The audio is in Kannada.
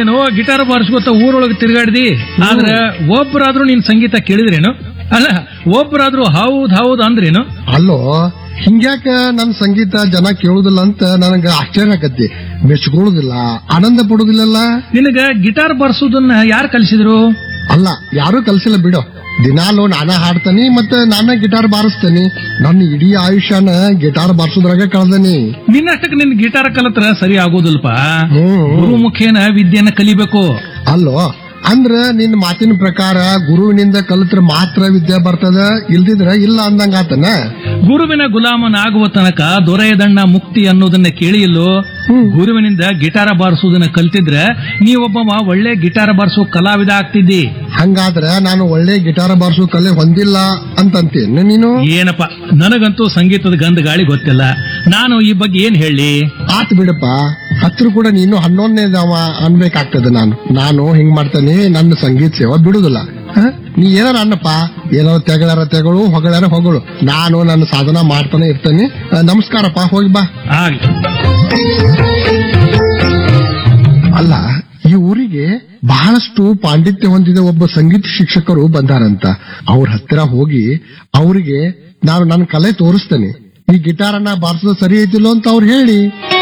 ನೀನೇನೋ ಗಿಟಾರ್ ಬಾರಿಸ್ಕೊತ ಊರೊಳಗೆ ತಿರುಗಾಡ್ದಿ ಆದ್ರ ಒಬ್ಬರಾದ್ರೂ ನಿನ್ ಸಂಗೀತ ಕೇಳಿದ್ರೇನು ಅಲ್ಲ ಒಬ್ಬರಾದ್ರೂ ಹೌದ್ ಹೌದ್ ಅಂದ್ರೇನು ಅಲ್ಲೋ ಹಿಂಗ್ಯಾಕ ನನ್ ಸಂಗೀತ ಜನ ಕೇಳುದಿಲ್ಲ ಅಂತ ನನಗ ಆಶ್ಚರ್ಯ ಆಕತಿ ಮೆಚ್ಕೊಳ್ಳುದಿಲ್ಲ ಆನಂದ ಪಡುದಿಲ್ಲಲ್ಲ ನಿನಗ ಗಿಟಾರ್ ಬಾರಿಸೋದನ್ನ ಯಾರು ಕಲಿಸಿದ್ರು ಅಲ್ಲ ಯಾರು ಕಲ್ಸಿಲ್ಲ ಬಿಡು ದಿನಾಲು ನಾನ ಹಾಡ್ತಾನಿ ಮತ್ತೆ ನಾನ ಗಿಟಾರ್ ಬಾರಿಸ್ತಾನಿ ನನ್ನ ಇಡೀ ಆಯುಷ್ಯನ ಗಿಟಾರ್ ಬಾರಿಸೋದ್ರಾಗ ಕಳ್ದನಿ ನಿನ್ನಷ್ಟಕ್ಕೆ ನಿನ್ ಗಿಟಾರ್ ಕಲತ್ರ ಸರಿ ಆಗೋದಿಲ್ಪ ಹ್ಮ್ ಗುರು ಮುಖೇನ ವಿದ್ಯೆನ ಕಲಿಬೇಕು ಅಲ್ಲೋ ಅಂದ್ರ ನಿನ್ ಮಾತಿನ ಪ್ರಕಾರ ಗುರುವಿನಿಂದ ಕಲಿತ್ರ ಮಾತ್ರ ವಿದ್ಯೆ ಬರ್ತದ ಇಲ್ದಿದ್ರ ಇಲ್ಲ ಅಂದಂಗ ಆತನ ಗುರುವಿನ ಗುಲಾಮನ ಆಗುವ ತನಕ ದೊರೆಯದಣ್ಣ ಮುಕ್ತಿ ಅನ್ನೋದನ್ನ ಕೇಳಿ ಇಲ್ಲೋ ಗುರುವಿನಿಂದ ಗಿಟಾರ ಬಾರಿಸೋದನ್ನ ಕಲ್ತಿದ್ರೆ ನೀವೊಬ್ಬವ ಒಳ್ಳೆ ಗಿಟಾರ ಬಾರಿಸೋ ಕಲಾವಿದ ಆಗ್ತಿದ್ದಿ ಹಂಗಾದ್ರ ನಾನು ಒಳ್ಳೆ ಗಿಟಾರ್ ಬಾರಿಸೋ ಕಲೆ ಹೊಂದಿಲ್ಲ ಅಂತಂತೇನು ನೀನು ಏನಪ್ಪ ನನಗಂತೂ ಸಂಗೀತದ ಗಂಧ ಗಾಳಿ ಗೊತ್ತಿಲ್ಲ ನಾನು ಈ ಬಗ್ಗೆ ಏನ್ ಹೇಳಿ ಆತ್ ಬಿಡಪ್ಪ ಹತ್ರ ಕೂಡ ನೀನು ಹನ್ನೊಂದನೇದವ ಅನ್ಬೇಕಾಗ್ತದೆ ನಾನು ನಾನು ಹಿಂಗ್ ಮಾಡ್ತೇನೆ ನನ್ನ ಸಂಗೀತ ಸೇವಾ ಬಿಡುದಿಲ್ಲ ಹ? ನೀ ಏನಾರ ಅನ್ನಪ್ಪ ಏನಾರ ತೆಗಳಾರ ತೆಗಳು ಹೊಗಳಾರ ಹೊಗಳು ನಾನು ನನ್ನ ಸಾಧನ ಮಾಡ್ತಾನೆ ಇರ್ತೇನೆ ಆ, ನಮಸ್ಕಾರಪ್ಪ ಹೋಗಿ ಬಾ ಆಗ್ಲಿ ಅಲ್ಲ ಈ ಊರಿಗೆ ಬಹಳಷ್ಟು ಪಾಂಡಿತ್ಯ ಹೊಂದಿದ ಒಬ್ಬ ಸಂಗೀತ ಶಿಕ್ಷಕರು ಬಂದಾರಂತ ಅವ್ರ ಹತ್ತಿರ ಹೋಗಿ ಅವರಿಗೆ ನಾನು ನನ್ನ ಕಲೆ ತೋರಿಸ್ತೇನೆ ಈ ಗಿಟಾರನ್ನ ಬಾರಿಸೋದು ಸರಿ ಐತಿಲ್ಲೋ ಅಂತ ಅವ್ರು ಹೇಳಿ